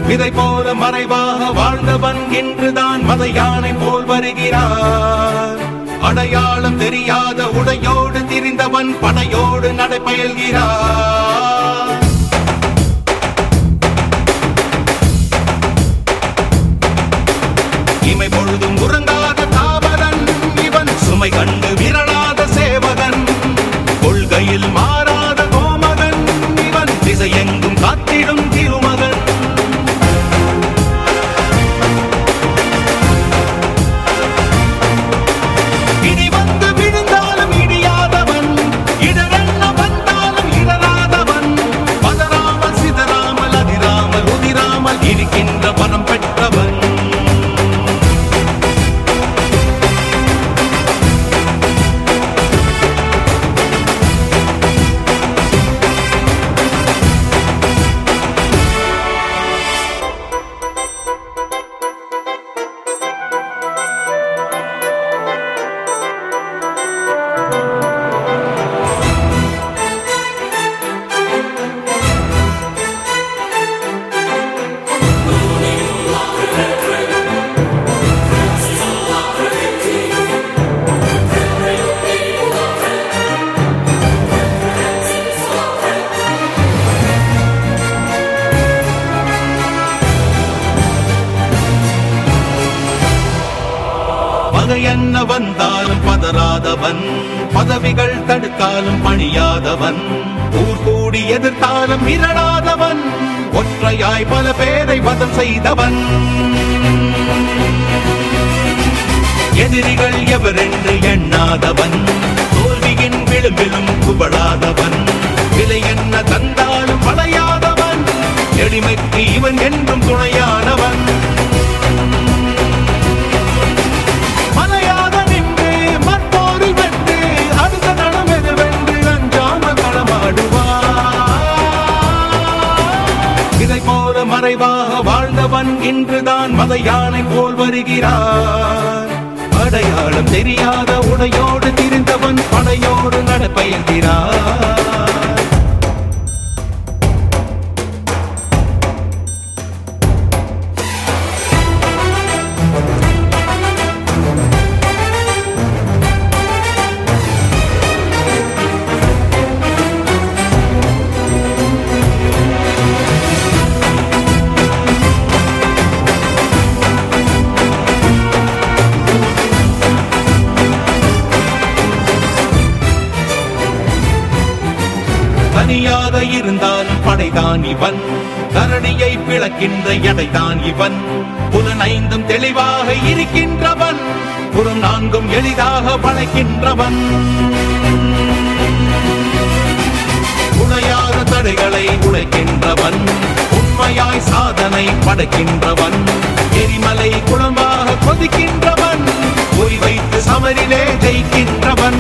விதை போல மறைவாக வாழ்ந்தவன் இன்றுதான் மத யானை போல் வருகிறார் அடையாளம் தெரியாத உடையோடு திரிந்தவன் படையோடு நடைபயல்கிறார் இமை பொழுதும் உறங்காத தாவரன் இவன் சுமை கண்டு விரலாத சேவகன் கொள்கையில் மாறாத கோமகன் இவன் திசையெங்கும் காத்திடும் திருமகன் இடி வந்து விழுந்தாலும் இடியாதவன் இடரென்ன வந்தாலும் இடராதவன் பதறாமல் சிதறாமல் அதிராமல் உதிராமல் இருக்கின்ற பணம் பெற்றவன் பகை என்ன வந்தாலும் பதறாதவன் பதவிகள் தடுத்தாலும் பணியாதவன் ஊர் கூடி எதிர்த்தாலும் மிரளாதவன் ஒற்றையாய் பல பேரை வதம் செய்தவன் எதிரிகள் எவரென்று எண்ணாதவன் தோல்வியின் விளிம்பிலும் குபடாதவன் விலை என்ன தந்தாலும் படையாதவன் எளிமைக்கு இவன் என்றும் துணையானவன் மலையாக நின்று மற்போரில் வென்று அடுத்த நடம் எதுவென்று அஞ்சாமல் களமாடுவார் இதை போல மறைவாக வாழ்ந்தவன் இன்றுதான் மத யானை போல் வருகிறார் அடையாளம் தெரியாத உடையோடு திரிந்தவன் படையோடு நடப்பயல்கிறார் தனியாக இருந்தாலும் படைதான் இவன் கரடியை பிளக்கின்ற எடைதான் இவன் புலனைந்தும் தெளிவாக இருக்கின்றவன் புறம் நான்கும் எளிதாக வளைக்கின்றவன் உடையாத தடைகளை உடைக்கின்றவன் உண்மையாய் சாதனை படைக்கின்றவன் எரிமலை குளமாக கொதிக்கின்றவன் குறி வைத்து சமரிலே ஜெயிக்கின்றவன்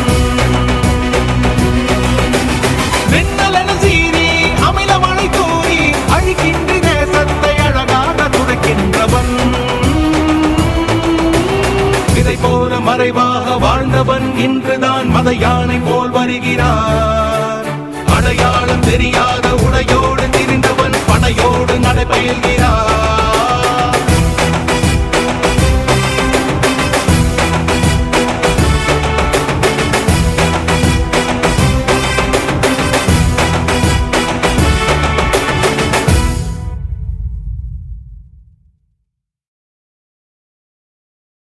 மின்னலென சீறி அமில மழை தூறி அழிக்கின்ற நேசத்தை அழகாக துடைக்கின்றவன் இதை போல மறைவாக வாழ்ந்தவன் இன்றுதான் மத யானை போல் வருகிறார் அடையாளம் தெரியாத உடையோடு திரிந்தவன் படையோடு நடைபயல்கிறார்